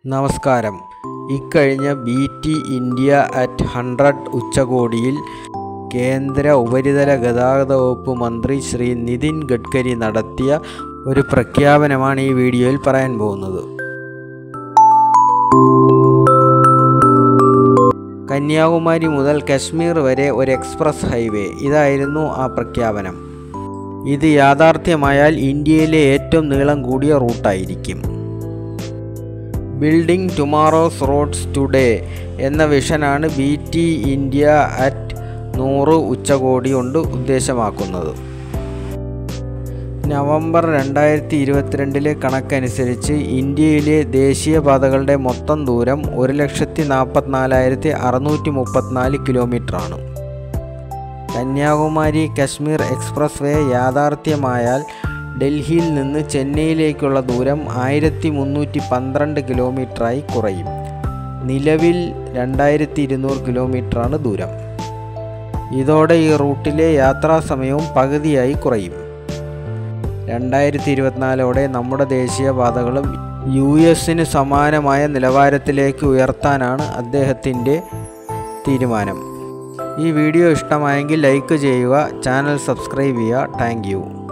നമസ്കാരം ഇക്കഴിഞ്ഞ B T India at hundred ഉച്ചകോടിയിൽ കേന്ദ്ര ഉപരിതല ഗതാഗത വകുപ്പ് മന്ത്രി ശ്രീ നിതിൻ ഗഡ്കരി നടത്തിയ ഒരു പ്രഖ്യാപനമാണ് ഈ വീഡിയോയിൽ പറയാൻ പോകുന്നത് കന്യാകുമാരി മുതൽ കശ്മീർ വരെ ഒരു എക്സ്പ്രസ് ഹൈവേ ഇതായിരുന്നു ആ പ്രഖ്യാപനം ഇത് യാഥാർത്ഥ്യമായാൽ ഇന്ത്യയിലെ ഏറ്റവും നീളം കൂടിയ റൂട്ടായിരിക്കും ബിൽഡിംഗ് ടുമാറോസ് റോഡ്സ് ടുഡേ എന്ന വിഷനാണ് ബി ടി ഇന്ത്യ അറ്റ് നൂറ് ഉച്ചകോടി കൊണ്ട് ഉദ്ദേശമാക്കുന്നത് നവംബർ രണ്ടായിരത്തി ഇരുപത്തിരണ്ടിലെ കണക്കനുസരിച്ച് ഇന്ത്യയിലെ ദേശീയപാതകളുടെ മൊത്തം ദൂരം ഒരു ലക്ഷത്തി നാൽപ്പത്തിനാലായിരത്തി അറുന്നൂറ്റി മുപ്പത്തിനാല് കിലോമീറ്ററാണ് കന്യാകുമാരി കശ്മീർ എക്സ്പ്രസ് വേ യാഥാർത്ഥ്യമായാൽ ഡൽഹിയിൽ നിന്ന് ചെന്നൈയിലേക്കുള്ള ദൂരം ആയിരത്തി മുന്നൂറ്റി പന്ത്രണ്ട് കിലോമീറ്ററായി കുറയും നിലവിൽ രണ്ടായിരത്തി ഇരുന്നൂറ് കിലോമീറ്ററാണ് ദൂരം ഇതോടെ ഈ റൂട്ടിലെ യാത്രാസമയവും പകുതിയായി കുറയും രണ്ടായിരത്തി ഇരുപത്തിനാലോടെ നമ്മുടെ ദേശീയപാതകളും യു എസിന് സമാനമായ നിലവാരത്തിലേക്ക് ഉയർത്താനാണ് അദ്ദേഹത്തിൻ്റെ തീരുമാനം ഈ വീഡിയോ ഇഷ്ടമായെങ്കിൽ ലൈക്ക് ചെയ്യുക ചാനൽ സബ്സ്ക്രൈബ് ചെയ്യുക താങ്ക്